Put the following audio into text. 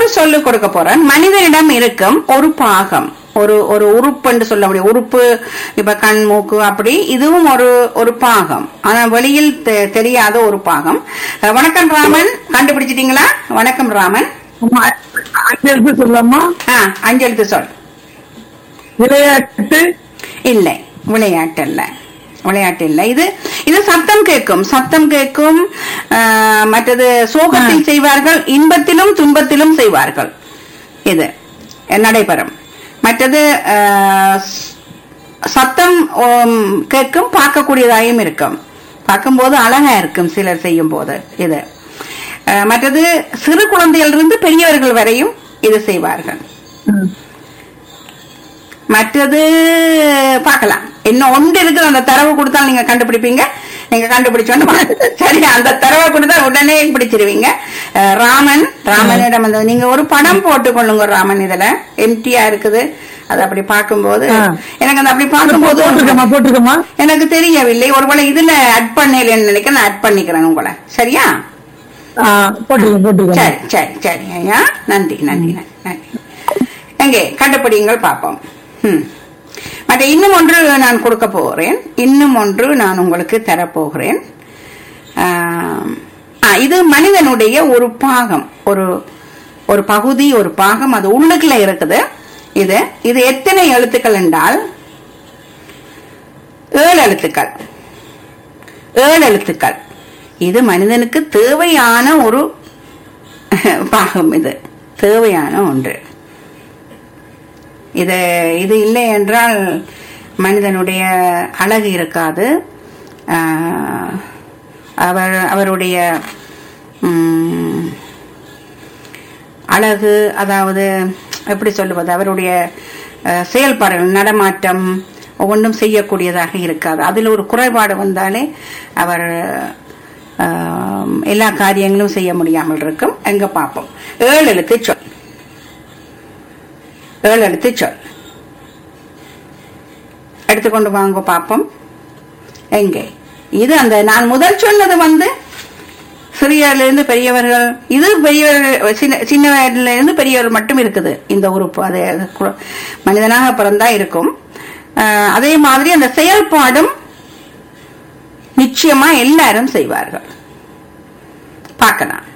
சொல்லு கொடுக்க போறேன் மனிதனிடம் இருக்கும் ஒரு பாகம் ஒரு ஒரு உறுப்புன்னு சொல்ல முடியும் உறுப்பு இப்ப கண் மூக்கு அப்படி இதுவும் ஒரு ஒரு பாகம் ஆனா வெளியில் தெ- தெரியாத ஒரு பாகம் அஹ், வணக்கம் ராமன் கண்டுபிடிச்சிட்டீங்களா வணக்கம் ராமன் ஆமா, அஞ்சு எழுத்து சொல்லலாமா ஆ அஞ்செழுத்து சொல் விளையாட்டு இல்லை விளையாட்டு இல்ல விளையாட்டு இல்லை இது இது சத்தம் கேட்கும் சத்தம் கேட்கும் ஆஹ், மற்றது சோகத்தில் செய்வார்கள் இன்பத்திலும் துன்பத்திலும் செய்வார்கள் இது நடைபெறும் மற்றது ஆஹ், ஸ்- சத்தம் உம், கேட்கும் பார்க்கக்கூடியதாயும் இருக்கும் பார்க்கும்போது அழகா இருக்கும் சிலர் செய்யும் போது இது ஆஹ், மற்றது சிறு குழந்தைகளிலிருந்து பெரியவர்கள் வரையும் இது செய்வார்கள் ம். மற்றது பார்க்கலாம் இன்னும் ஒன்று இருக்குது அந்த தரவு கொடுத்தா நீங்க கண்டுபிடிப்பீங்க நீங்க கண்டுபிடிச்சோன்னு பா- சரி அந்த தரவை கொடுத்தா உடனே பிடிச்சிருவீங்க அஹ், ராமன் ராமனிடம் வந்து நீங்க ஒரு படம் போட்டு கொள்ளுங்க ராமன் இதுல எம்டியா இருக்குது அது அப்படி பார்க்கும்போது ஆ. எனக்கு அந்த அப்படி பார்க்கும்போது போட்டிருக்கமா போட்டிருக்கமா எனக்கு தெரியவில்லை ஒருவேளை இதுல அட் பண்ணலன்னு நினைக்க நான் அட் பண்ணிக்கிறேன் உங்களை சரியா போட்டிருக்கேன் போட்டிருக்கேன் சரி சரி சரி ஐயா நன்றி நன்றி நன்றி நன்றி எங்கே கண்டுபிடிங்கள் பார்ப்போம் ம். மற்ற இன்னும் ஒன்று நான் கொடுக்க போகிறேன் இன்னும் ஒன்று நான் உங்களுக்கு தரப்போகிறேன் ஆம். ஆ, இது மனிதனுடைய ஒரு பாகம் ஒரு ஒரு பகுதி ஒரு பாகம் அது உள்ளுக்குள்ள இருக்குது இது இது எத்தனை எழுத்துக்கள் என்றால் ஏழு எழுத்துக்கள் ஏழு எழுத்துக்கள் இது மனிதனுக்கு தேவையான ஒரு பாகம் இது தேவையான ஒன்று இது இது இல்லை என்றால் மனிதனுடைய அழகு இருக்காது ஆஹ், அவர் அவருடைய ம், அழகு அதாவது எப்படி சொல்லுவது அவருடைய அஹ், செயல்பாடுகள் நடமாட்டம் ஒவ்வொன்றும் செய்யக்கூடியதாக இருக்காது அதில் ஒரு குறைபாடு வந்தாலே அவர் அஹ், எல்லா காரியங்களும் செய்ய முடியாமல் இருக்கும் எங்க பார்ப்போம் ஏழு எழுத்து சொல் ஏழு எழுத்து சொல் எடுத்துக்கொண்டு வாங்க பார்ப்போம் எங்கே இது அந்த நான் முதல் சொன்னது வந்து சிறியர்ல இருந்து பெரியவர்கள் இது பெரியவர்கள் சின்ன சின்னவர்ல இருந்து பெரியவர் மட்டும் இருக்குது இந்த உறுப்பு அது அது கு- மனிதனாக பிறந்தா இருக்கும் ஆஹ் அதே மாதிரி அந்த செயல்பாடும் நிச்சயமா எல்லாரும் செய்வார்கள் பார்க்கலாம்